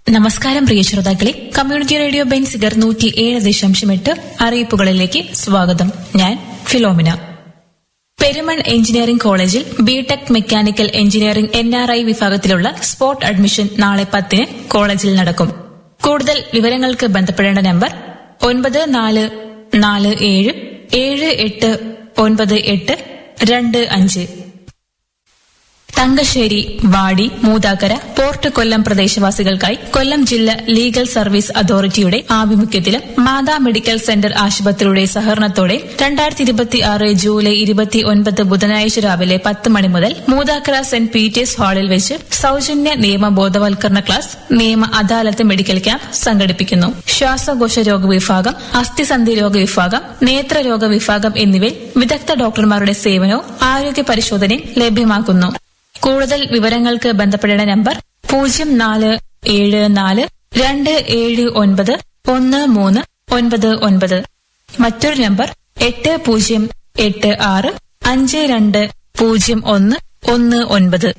നമസ്കാരം പ്രിയ ശ്രോതാക്കളെ community radio Benziger നൂറ്റി ഏഴ് ദശാംശം എട്ട് അറിയിപ്പുകളിലേക്ക് സ്വാഗതം ഞാൻ ഫിലോമിന പെരുമൺ എഞ്ചിനീയറിംഗ് കോളേജിൽ BTech mechanical engineering N R I വിഭാഗത്തിലുള്ള സ്പോട്ട് അഡ്മിഷൻ നാളെ പത്തിന് കോളേജിൽ നടക്കും കൂടുതൽ വിവരങ്ങൾക്ക് ബന്ധപ്പെടേണ്ട നമ്പർ ഒൻപത് നാല് നാല് ഏഴ് ഏഴ് എട്ട് ഒൻപത് എട്ട് രണ്ട് അഞ്ച് തങ്കശ്ശേരി വാടി മൂതാക്കര പോർട്ട് കൊല്ലം പ്രദേശവാസികൾക്കായി കൊല്ലം ജില്ല ലീഗൽ സർവീസ് അതോറിറ്റിയുടെ ആഭിമുഖ്യത്തിലും മാതാ മെഡിക്കൽ സെന്റർ ആശുപത്രിയുടെ സഹകരണത്തോടെ രണ്ടായിരത്തി ഇരുപത്തി ആറ് ജൂലൈ ഇരുപത്തി ഒൻപത് ബുധനാഴ്ച രാവിലെ പത്ത് മണി മുതൽ മൂതാക്കര സെന്റ് പീറ്റേഴ്സ് ഹാളിൽ വെച്ച് സൌജന്യ നിയമ ബോധവൽക്കരണ ക്ലാസ് നിയമ അദാലത്ത് മെഡിക്കൽ ക്യാമ്പ് സംഘടിപ്പിക്കുന്നു ശ്വാസകോശ രോഗ വിഭാഗം അസ്ഥിസന്ധി രോഗ വിഭാഗം നേത്രരോഗ വിഭാഗം എന്നിവയിൽ വിദഗ്ധ ഡോക്ടർമാരുടെ സേവനവും ആരോഗ്യ പരിശോധനയും ലഭ്യമാക്കുന്നു കൂടുതൽ വിവരങ്ങൾക്ക് ബന്ധപ്പെടേണ്ട നമ്പർ പൂജ്യം നാല് ഏഴ് നാല് രണ്ട് ഏഴ് ഒൻപത് ഒന്ന് മൂന്ന് ഒൻപത് ഒൻപത് മറ്റൊരു നമ്പർ എട്ട് പൂജ്യം എട്ട് ആറ് അഞ്ച് രണ്ട് പൂജ്യം ഒന്ന് ഒന്ന് ഒൻപത്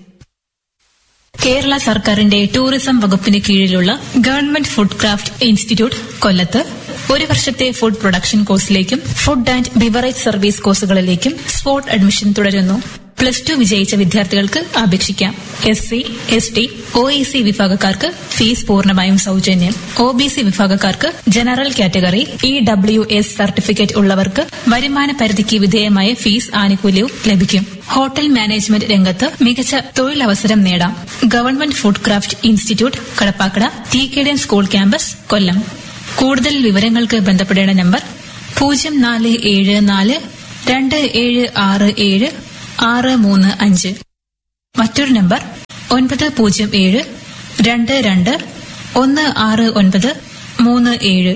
കേരള സർക്കാരിന്റെ ടൂറിസം വകുപ്പിന് കീഴിലുള്ള ഗവൺമെന്റ് ഫുഡ് ക്രാഫ്റ്റ് ഇൻസ്റ്റിറ്റ്യൂട്ട് കൊല്ലത്ത് ഒരു വർഷത്തെ ഫുഡ് പ്രൊഡക്ഷൻ കോഴ്സിലേക്കും ഫുഡ് ആൻഡ് ബിവറേജ് സർവീസ് കോഴ്സുകളിലേക്കും സ്പോട്ട് അഡ്മിഷൻ തുടരുന്നു പ്ലസ് ടു വിജയിച്ച വിദ്യാർത്ഥികൾക്ക് അപേക്ഷിക്കാം S C S T O E C വിഭാഗക്കാർക്ക് ഫീസ് പൂർണ്ണമായും സൌജന്യം ഒ ബി സി വിഭാഗക്കാർക്ക് general category E W S certificate ഉള്ളവർക്ക് വരുമാന പരിധിക്ക് വിധേയമായ ഫീസ് ആനുകൂല്യവും ലഭിക്കും ഹോട്ടൽ മാനേജ്മെന്റ് രംഗത്ത് മികച്ച തൊഴിലവസരം നേടാം government food craft institute Kadappakada T K D M school campus Kollam കൂടുതൽ വിവരങ്ങൾക്ക് ബന്ധപ്പെടേണ്ട നമ്പർ പൂജ്യം നാല് ഏഴ് നാല് രണ്ട് ഏഴ് ആറ് ഏഴ് ആറ് മൂന്ന് അഞ്ച് മറ്റൊരു നമ്പർ ഒൻപത് പൂജ്യം ഏഴ് രണ്ട് രണ്ട് ഒന്ന് ആറ് ഒൻപത് മൂന്ന് ഏഴ്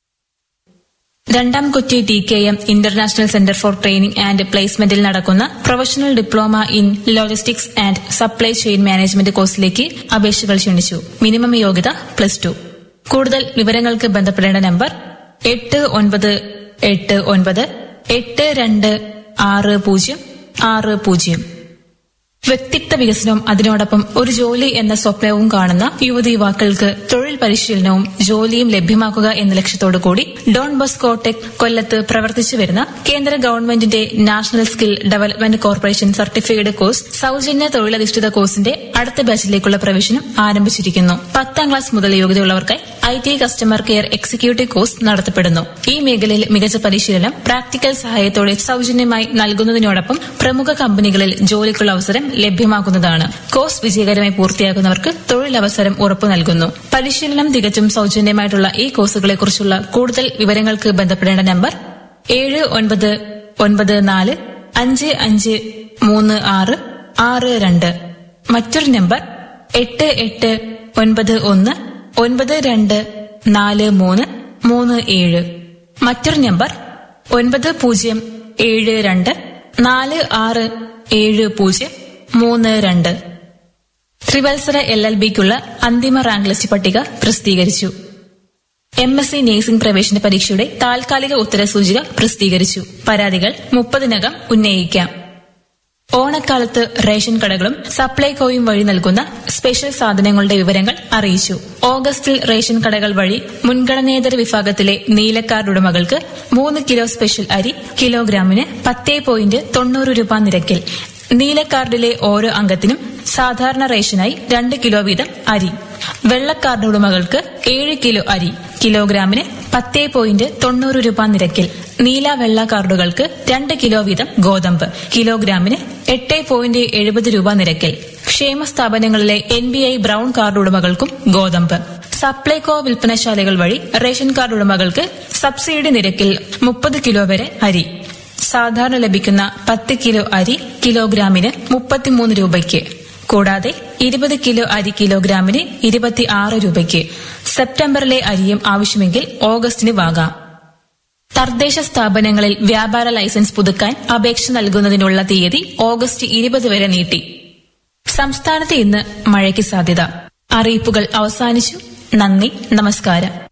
രണ്ടാം Kochi T K M international centre for training and പ്ലേസ്മെന്റിൽ നടക്കുന്ന professional diploma in logistics and supply chain management കോഴ്സിലേക്ക് അപേക്ഷകൾ ക്ഷണിച്ചു മിനിമം യോഗ്യത പ്ലസ് ടു കൂടുതൽ വിവരങ്ങൾക്ക് ബന്ധപ്പെടേണ്ട നമ്പർ എട്ട് ഒൻപത് എട്ട് ഒൻപത് എട്ട് രണ്ട് ആറ് പൂജ്യം ആറ് പൂജ്യം വ്യക്തിത്വ വികസനവും അതിനോടൊപ്പം ഒരു ജോലി എന്ന സ്വപ്നവും കാണുന്ന യുവതി യുവാക്കൾക്ക് തൊഴിൽ പരിശീലനവും ജോലിയും ലഭ്യമാക്കുക എന്ന ലക്ഷ്യത്തോടു കൂടി ഡോൺ ബോസ്കോ ടെക് കൊല്ലത്ത് പ്രവർത്തിച്ചു വരുന്ന കേന്ദ്ര ഗവൺമെന്റിന്റെ national skill development corporation certificate course സൌജന്യ തൊഴിലധിഷ്ഠിത കോഴ്സിന്റെ അടുത്ത ബാച്ചിലേക്കുള്ള പ്രവേശനം ആരംഭിച്ചിരിക്കുന്നു പത്താം ക്ലാസ് മുതൽ യോഗ്യതയുള്ളവർക്കായി I T customer care executive course നടത്തപ്പെടുന്നു ഈ മേഖലയിൽ മികച്ച പരിശീലനം പ്രാക്ടിക്കൽ സഹായത്തോടെ സൌജന്യമായി നൽകുന്നതിനോടൊപ്പം പ്രമുഖ കമ്പനികളിൽ ജോലിക്കുള്ള അവസരം ലഭ്യമാക്കുന്നതാണ് കോഴ്സ് വിജയകരമായി പൂർത്തിയാക്കുന്നവർക്ക് തൊഴിലവസരം ഉറപ്പു നൽകുന്നു പരിശീലനം തികച്ചും സൌജന്യമായിട്ടുള്ള ഈ കോഴ്സുകളെക്കുറിച്ചുള്ള കൂടുതൽ വിവരങ്ങൾക്ക് ബന്ധപ്പെടേണ്ട നമ്പർ ഏഴ് ഒൻപത് ഒൻപത് നാല് അഞ്ച് അഞ്ച് മൂന്ന് ആറ് ആറ് രണ്ട് മറ്റൊരു നമ്പർ എട്ട് എട്ട് ഒൻപത് ഒന്ന് ഒൻപത് രണ്ട് നാല് മൂന്ന് മൂന്ന് ഏഴ് മറ്റൊരു നമ്പർ ഒൻപത് പൂജ്യം ഏഴ് രണ്ട് നാല് ആറ് ഏഴ് പൂജ്യം മൂന്ന് രണ്ട് ത്രിവത്സര എൽ എൽ ബിക്കുള്ള അന്തിമ റാങ്ക് ലിസ്റ്റ് പട്ടിക പ്രസിദ്ധീകരിച്ചു എം എസ് സി നേഴ്സിംഗ് പ്രവേശന പരീക്ഷയുടെ താൽക്കാലിക ഉത്തരസൂചിക പ്രസിദ്ധീകരിച്ചു പരാതികൾ മുപ്പതിനകം ഉന്നയിക്കാം ഓണക്കാലത്ത് റേഷൻ കടകളും സപ്ലൈകോയും വഴി നൽകുന്ന സ്പെഷ്യൽ സാധനങ്ങളുടെ വിവരങ്ങൾ അറിയിച്ചു ഓഗസ്റ്റിൽ റേഷൻ കടകൾ വഴി മുൻഗണനേതര വിഭാഗത്തിലെ നീലക്കാർഡ് ഉടമകൾക്ക് മൂന്ന് കിലോ സ്പെഷ്യൽ അരി കിലോഗ്രാമിന് പത്തേ പോയിന്റ് തൊണ്ണൂറ് രൂപ നിരക്കിൽ നീലക്കാർഡിലെ ഓരോ അംഗത്തിനും സാധാരണ റേഷനായി രണ്ട് കിലോ വീതം അരി വെള്ളക്കാർഡ് ഉടമകൾക്ക് ഏഴ് കിലോ അരി കിലോഗ്രാമിന് പത്തേ പോയിന്റ് തൊണ്ണൂറ് രൂപ നിരക്കിൽ നീല വെള്ള കാർഡുകൾക്ക് രണ്ട് കിലോ വീതം ഗോതമ്പ് കിലോഗ്രാമിന് എട്ട് പോയിന്റ് എഴുപത് രൂപ നിരക്കിൽ ക്ഷേമ സ്ഥാപനങ്ങളിലെ N B I brown card ഉടമകൾക്കും ഗോതമ്പ് സപ്ലൈകോ വിൽപ്പനശാലകൾ വഴി റേഷൻ കാർഡ് ഉടമകൾക്ക് സബ്സിഡി നിരക്കിൽ മുപ്പത് കിലോ വരെ അരി സാധാരണ ലഭിക്കുന്ന പത്ത് കിലോ അരി കിലോഗ്രാമിന് മുപ്പത്തിമൂന്ന് രൂപയ്ക്ക് കൂടാതെ ഇരുപത് കിലോ അരി കിലോഗ്രാമിന് ഇരുപത്തി ആറ് രൂപയ്ക്ക് സെപ്റ്റംബറിലെ അരിയും ആവശ്യമെങ്കിൽ ഓഗസ്റ്റിന് വാങ്ങാം തദ്ദേശ സ്ഥാപനങ്ങളിൽ വ്യാപാര ലൈസൻസ് പുതുക്കാൻ അപേക്ഷ നൽകുന്നതിനുള്ള തീയതി ഓഗസ്റ്റ് ഇരുപത് വരെ നീട്ടി സംസ്ഥാനത്ത് ഇന്ന് മഴയ്ക്ക് സാധ്യത അറിയിപ്പുകൾ അവസാനിച്ചു നന്ദി നമസ്കാരം